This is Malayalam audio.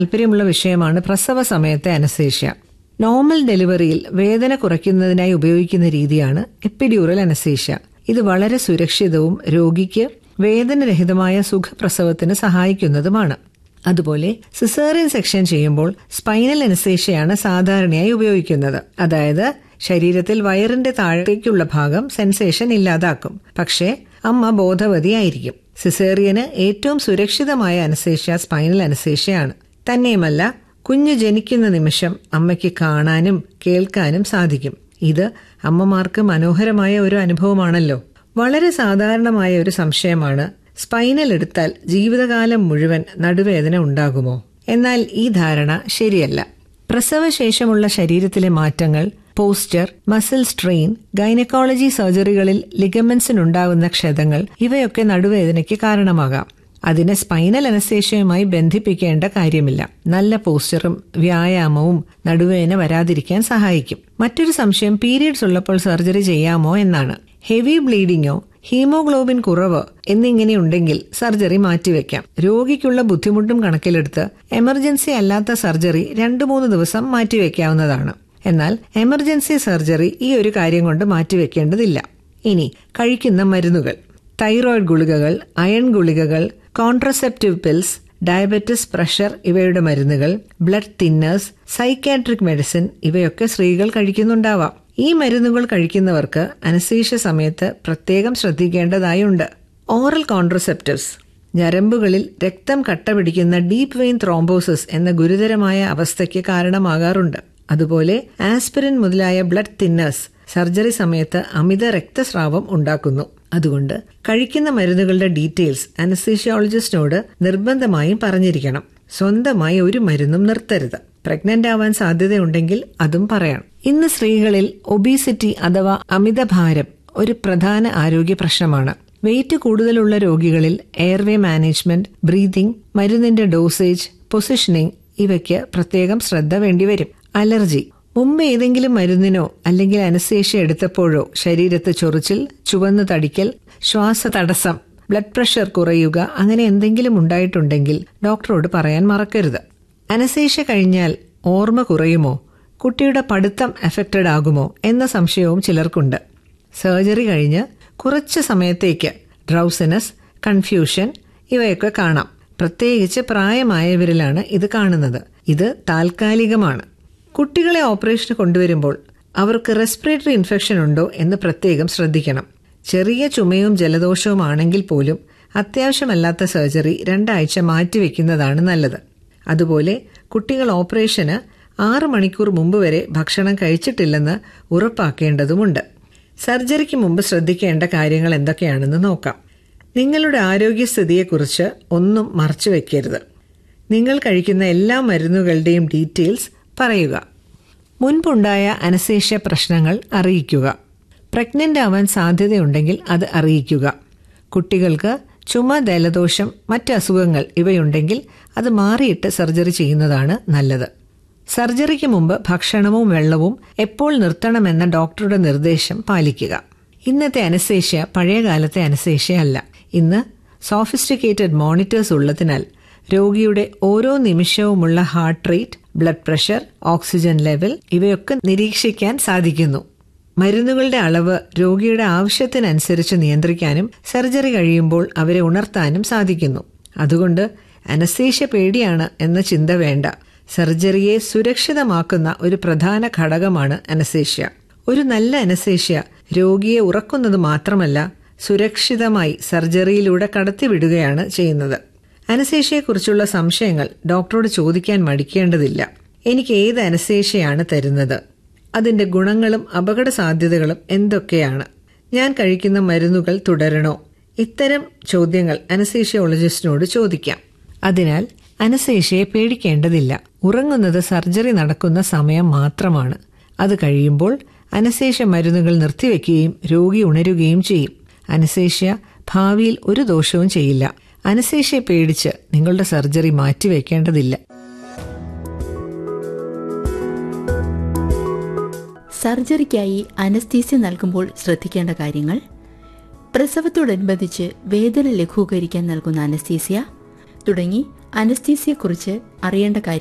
താല്പര്യമുള്ള വിഷയമാണ് പ്രസവ സമയത്തെ അനസ്തേഷ്യ നോർമൽ ഡെലിവറിയിൽ വേദന കുറയ്ക്കുന്നതിനായി ഉപയോഗിക്കുന്ന രീതിയാണ് എപ്പിഡ്യൂറൽ അനസ്തേഷ്യ ഇത് വളരെ സുരക്ഷിതവും രോഗിക്ക് വേദനരഹിതമായ സുഖപ്രസവത്തിന് സഹായിക്കുന്നതുമാണ് അതുപോലെ സിസേറിയൻ സെക്ഷൻ ചെയ്യുമ്പോൾ സ്പൈനൽ അനസ്തേഷ്യയാണ് സാധാരണയായി ഉപയോഗിക്കുന്നത് അതായത് ശരീരത്തിൽ വയറിന്റെ താഴേക്കുള്ള ഭാഗം സെൻസേഷൻ ഇല്ലാതാക്കും പക്ഷേ അമ്മ ബോധവതിയായിരിക്കും സിസേറിയന് ഏറ്റവും സുരക്ഷിതമായ അനസ്തേഷ്യ സ്പൈനൽ അനസ്തേഷ്യയാണ് തന്നെയുമല്ല കുഞ്ഞ് ജനിക്കുന്ന നിമിഷം അമ്മയ്ക്ക് കാണാനും കേൾക്കാനും സാധിക്കും ഇത് അമ്മമാർക്ക് മനോഹരമായ ഒരു അനുഭവമാണല്ലോ വളരെ സാധാരണമായ ഒരു സംശയമാണ് സ്പൈനൽ എടുത്താൽ ജീവിതകാലം മുഴുവൻ നടുവേദന ഉണ്ടാകുമോ എന്നാൽ ഈ ധാരണ ശരിയല്ല പ്രസവശേഷമുള്ള ശരീരത്തിലെ മാറ്റങ്ങൾ പോസ്റ്റർ മസിൽ സ്ട്രെയിൻ ഗൈനക്കോളജി സർജറികളിൽ ലിഗമെന്റ്സിനുണ്ടാകുന്ന ക്ഷതങ്ങൾ ഇവയൊക്കെ നടുവേദനയ്ക്ക് കാരണമാകാം അതിനെ സ്പൈനൽ അനസ്തേഷ്യയുമായി ബന്ധിപ്പിക്കേണ്ട കാര്യമില്ല നല്ല പോസ്റ്ററും വ്യായാമവും നടുവേദന വരാതിരിക്കാൻ സഹായിക്കും മറ്റൊരു സംശയം പീരിയഡ്സ് ഉള്ളപ്പോൾ സർജറി ചെയ്യാമോ എന്നാണ് ഹെവി ബ്ലീഡിങ്ങോ ഹീമോഗ്ലോബിൻ കുറവ് എന്നിങ്ങനെ ഉണ്ടെങ്കിൽ സർജറി മാറ്റിവെക്കാം രോഗിക്കുള്ള ബുദ്ധിമുട്ടും കണക്കിലെടുത്ത് എമർജൻസി അല്ലാത്ത സർജറി രണ്ടു മൂന്ന് ദിവസം മാറ്റിവെക്കാവുന്നതാണ് എന്നാൽ എമർജൻസി സർജറി ഈ ഒരു കാര്യം കൊണ്ട് മാറ്റിവെക്കേണ്ടതില്ല ഇനി കഴിക്കുന്ന മരുന്നുകൾ തൈറോയിഡ് ഗുളികകൾ അയൺ ഗുളികകൾ കോൺട്രസെപ്റ്റീവ് പിൽസ് ഡയബറ്റിസ് പ്രഷർ ഇവയുടെ മരുന്നുകൾ ബ്ലഡ് തിന്നേഴ്സ് സൈക്കാട്രിക് മെഡിസിൻ ഇവയൊക്കെ സ്ത്രീകൾ കഴിക്കുന്നുണ്ടാവാം ഈ മരുന്നുകൾ കഴിക്കുന്നവർക്ക് അനസീഷ്യ സമയത്ത് പ്രത്യേകം ശ്രദ്ധിക്കേണ്ടതായുണ്ട് ഓറൽ കോൺട്രസെപ്റ്റീവ്സ് ഞരമ്പുകളിൽ രക്തം കട്ടപിടിക്കുന്ന ഡീപ്പ് വെയിൻ ത്രോംബോസിസ് എന്ന ഗുരുതരമായ അവസ്ഥയ്ക്ക് കാരണമാകാറുണ്ട് അതുപോലെ ആസ്പിരിൻ മുതലായ ബ്ലഡ് തിന്നേഴ്സ് സർജറി സമയത്ത് അമിത രക്തസ്രാവം ഉണ്ടാക്കുന്നു അതുകൊണ്ട് കഴിക്കുന്ന മരുന്നുകളുടെ ഡീറ്റെയിൽസ് അനസ്തീഷ്യോളജിസ്റ്റിനോട് നിർബന്ധമായും പറഞ്ഞിരിക്കണം സ്വന്തമായി ഒരു മരുന്നും നിർത്തരുത് പ്രഗ്നന്റ് ആവാൻ സാധ്യതയുണ്ടെങ്കിൽ അതും പറയണം ഇന്ന് സ്ത്രീകളിൽ ഒബീസിറ്റി അഥവാ അമിതഭാരം ഒരു പ്രധാന ആരോഗ്യ പ്രശ്നമാണ് വെയിറ്റ് കൂടുതലുള്ള രോഗികളിൽ എയർവേ മാനേജ്മെന്റ് ബ്രീതിംഗ് മരുന്നിന്റെ ഡോസേജ് പൊസിഷനിങ് ഇവയ്ക്ക് പ്രത്യേകം ശ്രദ്ധ വേണ്ടിവരും അലർജി മുമ്പ് ഏതെങ്കിലും മരുന്നിനോ അല്ലെങ്കിൽ അനസ്തേഷ്യ എടുത്തപ്പോഴോ ശരീരത്ത് ചൊറിച്ചിൽ ചുവന്നു തടിക്കൽ ശ്വാസ തടസ്സം ബ്ലഡ് പ്രഷർ കുറയുക അങ്ങനെ എന്തെങ്കിലും ഉണ്ടായിട്ടുണ്ടെങ്കിൽ ഡോക്ടറോട് പറയാൻ മറക്കരുത് അനസ്തേഷ്യ കഴിഞ്ഞാൽ ഓർമ്മ കുറയുമോ കുട്ടിയുടെ പഠിത്തം എഫക്റ്റഡ് ആകുമോ എന്ന സംശയവും ചിലർക്കുണ്ട് സർജറി കഴിഞ്ഞ് കുറച്ച് സമയത്തേക്ക് ഡ്രൗസിനസ് കൺഫ്യൂഷൻ ഇവയൊക്കെ കാണാം പ്രത്യേകിച്ച് പ്രായമായവരിലാണ് ഇത് കാണുന്നത് ഇത് താൽക്കാലികമാണ് കുട്ടികളെ ഓപ്പറേഷന് കൊണ്ടുവരുമ്പോൾ അവർക്ക് റെസ്പിറേറ്ററി ഇൻഫെക്ഷൻ ഉണ്ടോ എന്ന് പ്രത്യേകം ശ്രദ്ധിക്കണം ചെറിയ ചുമയും ജലദോഷവും ആണെങ്കിൽ പോലും അത്യാവശ്യമല്ലാത്ത സർജറി രണ്ടാഴ്ച മാറ്റിവെക്കുന്നതാണ് നല്ലത് അതുപോലെ കുട്ടികൾ ഓപ്പറേഷന് ആറ് മണിക്കൂർ മുമ്പ് വരെ ഭക്ഷണം കഴിച്ചിട്ടില്ലെന്ന് ഉറപ്പാക്കേണ്ടതുമുണ്ട് സർജറിക്ക് മുമ്പ് ശ്രദ്ധിക്കേണ്ട കാര്യങ്ങൾ എന്തൊക്കെയാണെന്ന് നോക്കാം നിങ്ങളുടെ ആരോഗ്യസ്ഥിതിയെക്കുറിച്ച് ഒന്നും മറച്ചുവെക്കരുത് നിങ്ങൾ കഴിക്കുന്ന എല്ലാ മരുന്നുകളുടെയും ഡീറ്റെയിൽസ് പറയുക മുൻപുണ്ടായ അനശേഷ്യ പ്രശ്നങ്ങൾ അറിയിക്കുക പ്രഗ്നന്റ് ആവാൻ സാധ്യതയുണ്ടെങ്കിൽ അത് അറിയിക്കുക കുട്ടികൾക്ക് ചുമ ജലദോഷം മറ്റ് അസുഖങ്ങൾ ഇവയുണ്ടെങ്കിൽ അത് മാറിയിട്ട് സർജറി ചെയ്യുന്നതാണ് നല്ലത് സർജറിക്ക് മുമ്പ് ഭക്ഷണവും വെള്ളവും എപ്പോൾ നിർത്തണമെന്ന ഡോക്ടറുടെ നിർദ്ദേശം പാലിക്കുക ഇന്നത്തെ അനശേഷ്യ പഴയകാലത്തെ അനശേഷ്യ അല്ല ഇന്ന് സോഫിസ്റ്റിക്കേറ്റഡ് മോണിറ്റേഴ്സ് ഉള്ളതിനാൽ രോഗിയുടെ ഓരോ നിമിഷവുമുള്ള heart rate blood pressure oxygen level ഇവയൊക്കെ നിരീക്ഷിക്കാൻ സാധിക്കുന്നു മരുന്നുകളുടെ അളവ് രോഗിയുടെ ആവശ്യത്തിനനുസരിച്ച് നിയന്ത്രിക്കാനും സർജറി കഴിയുമ്പോൾ അവരെ ഉണർത്താനും സാധിക്കുന്നു അതുകൊണ്ട് അനസ്തേഷ്യ പേടിയാണ് എന്ന ചിന്ത വേണ്ട സർജറിയെ സുരക്ഷിതമാക്കുന്ന ഒരു പ്രധാന ഘടകമാണ് അനസ്തേഷ്യ ഒരു നല്ല അനസ്തേഷ്യ രോഗിയെ ഉറക്കുന്നത് മാത്രമല്ല സുരക്ഷിതമായി സർജറിയിലൂടെ കടത്തിവിടുകയാണ് ചെയ്യുന്നത് അനസ്തേഷ്യയെക്കുറിച്ചുള്ള സംശയങ്ങൾ ഡോക്ടറോട് ചോദിക്കാൻ മടിക്കേണ്ടതില്ല എനിക്ക് ഏത് അനസ്തേഷ്യയാണ് തരുന്നത് അതിന്റെ ഗുണങ്ങളും അപകട സാധ്യതകളും എന്തൊക്കെയാണ് ഞാൻ കഴിക്കുന്ന മരുന്നുകൾ തുടരണോ ഇത്തരം ചോദ്യങ്ങൾ അനസ്തേഷ്യോളജിസ്റ്റിനോട് ചോദിക്കാം അതിനാൽ അനസ്തേഷ്യയെ പേടിക്കേണ്ടതില്ല ഉറങ്ങുന്നത് സർജറി നടക്കുന്ന സമയം മാത്രമാണ് അത് കഴിയുമ്പോൾ അനസ്തേഷ്യ മരുന്നുകൾ നിർത്തിവെക്കുകയും രോഗി ഉണരുകയും ചെയ്യും അനസ്തേഷ്യ ഭാവിയിൽ ഒരു ദോഷവും ചെയ്യില്ല അനസ്തേഷ്യയെ പേടിച്ച് നിങ്ങളുടെ സർജറി മാറ്റിവെക്കേണ്ടതില്ല സർജറിക്കായി അനസ്തീസ്യ നൽകുമ്പോൾ ശ്രദ്ധിക്കേണ്ട കാര്യങ്ങൾ പ്രസവത്തോടനുബന്ധിച്ച് വേദന ലഘൂകരിക്കാൻ നൽകുന്ന അനസ്തീസ്യ തുടങ്ങി അനസ്തീസിയെക്കുറിച്ച് അറിയേണ്ട കാര്യങ്ങൾ